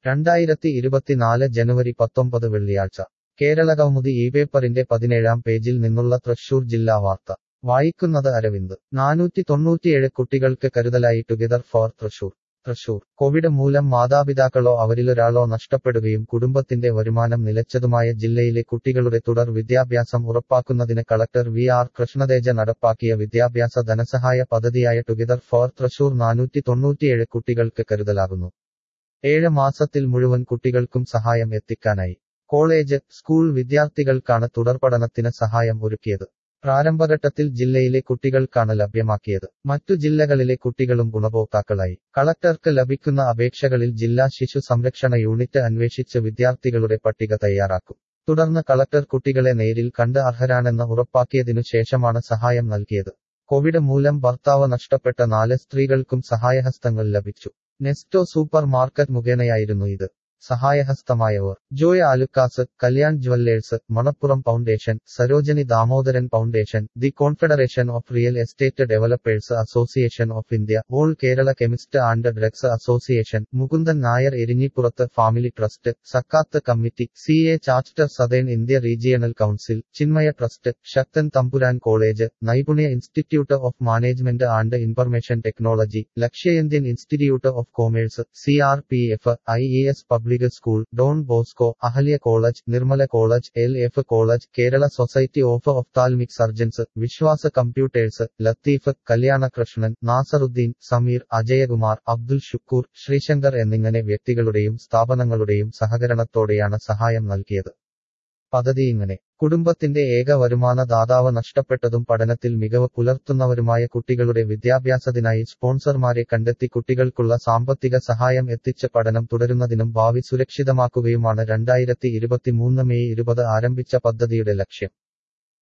രണ്ടായിരത്തി ഇരുപത്തിനാല് ജനുവരി പത്തൊമ്പത് വെള്ളിയാഴ്ച കേരളകൗമുദി ഈ പേപ്പറിന്റെ പതിനേഴാം പേജിൽ നിന്നുള്ള തൃശൂർ ജില്ലാ വാർത്ത വായിക്കുന്നത് അരവിന്ദ് നാനൂറ്റി തൊണ്ണൂറ്റിയേഴ് കുട്ടികൾക്ക് കരുതലായി together for Thrissur Thrissur covid മൂലം മാതാപിതാക്കളോ അവരിലൊരാളോ നഷ്ടപ്പെടുകയും കുടുംബത്തിന്റെ വരുമാനം നിലച്ചതുമായ ജില്ലയിലെ കുട്ടികളുടെ തുടർ വിദ്യാഭ്യാസം ഉറപ്പാക്കുന്നതിന് കളക്ടർ വി ആർ കൃഷ്ണതേജ നടപ്പാക്കിയ വിദ്യാഭ്യാസ ധനസഹായ പദ്ധതിയായ ടുഗെദർ ഫോർ തൃശൂർ നാനൂറ്റി തൊണ്ണൂറ്റിയേഴ് കുട്ടികൾക്ക് കരുതലാകുന്നു ഏഴ് മാസത്തിൽ മുഴുവൻ കുട്ടികൾക്കും സഹായം എത്തിക്കാനായി കോളേജ് സ്കൂൾ വിദ്യാർത്ഥികൾക്കാണ് തുടർപഠനത്തിന് സഹായം ഒരുക്കിയത് പ്രാരംഭഘട്ടത്തിൽ ജില്ലയിലെ കുട്ടികൾക്കാണ് ലഭ്യമാക്കിയത് മറ്റു ജില്ലകളിലെ കുട്ടികളും ഗുണഭോക്താക്കളായി കളക്ടർക്ക് ലഭിക്കുന്ന അപേക്ഷകളിൽ ജില്ലാ ശിശു സംരക്ഷണ യൂണിറ്റ് അന്വേഷിച്ച് വിദ്യാർത്ഥികളുടെ പട്ടിക തയ്യാറാക്കും തുടർന്ന് കളക്ടർ കുട്ടികളെ നേരിൽ കണ്ട് അർഹരാണെന്ന് ഉറപ്പാക്കിയതിനു ശേഷമാണ് സഹായം നൽകിയത് കോവിഡ് മൂലം ഭർത്താവ് നഷ്ടപ്പെട്ട നാല് സ്ത്രീകൾക്കും സഹായഹസ്തങ്ങൾ ലഭിച്ചു നെസ്റ്റോ സൂപ്പർ മാർക്കറ്റ് മുഖേനയായിരുന്നു ഇത് സഹായഹസ്തമായവർ Joy Alukkas Kalyan jewellers Manappuram foundation Sarojini Damodaran foundation the confederation of real estate developers association of India all Kerala chemist and drugs association Mukundan Nair Erinjippurath family trust സക്കാത്ത് committee C A charter southern India regional council Chinmaya trust Sakthan Thampuran college Naipunya institute of management and information technology Lakshya institute of commerce C R P F I E S public school Don Bosco Ahalya college Nirmala college L F college Kerala society of ophthalmic surgeons Viswasa computers Latheef Kalyanakrishnan Nasaruddin Sameer Ajayakumar Abdul Shukoor Sreesankar എന്നിങ്ങനെ വ്യക്തികളുടെയും സ്ഥാപനങ്ങളുടെയും സഹകരണത്തോടെയാണ് സഹായം നൽകിയത് പദ്ധതി ഇങ്ങനെ കുടുംബത്തിന്റെ ഏക വരുമാന ദാതാവ് നഷ്ടപ്പെട്ടതും പഠനത്തിൽ മികവ് പുലർത്തുന്നവരുമായ കുട്ടികളുടെ വിദ്യാഭ്യാസത്തിനായി സ്പോൺസർമാരെ കണ്ടെത്തി കുട്ടികൾക്കുള്ള സാമ്പത്തിക സഹായം എത്തിച്ച് പഠനം തുടരുന്നതിനും ഭാവി സുരക്ഷിതമാക്കുകയുമാണ് രണ്ടായിരത്തി ഇരുപത്തിമൂന്ന് മെയ് ഇരുപത് ആരംഭിച്ച പദ്ധതിയുടെ ലക്ഷ്യം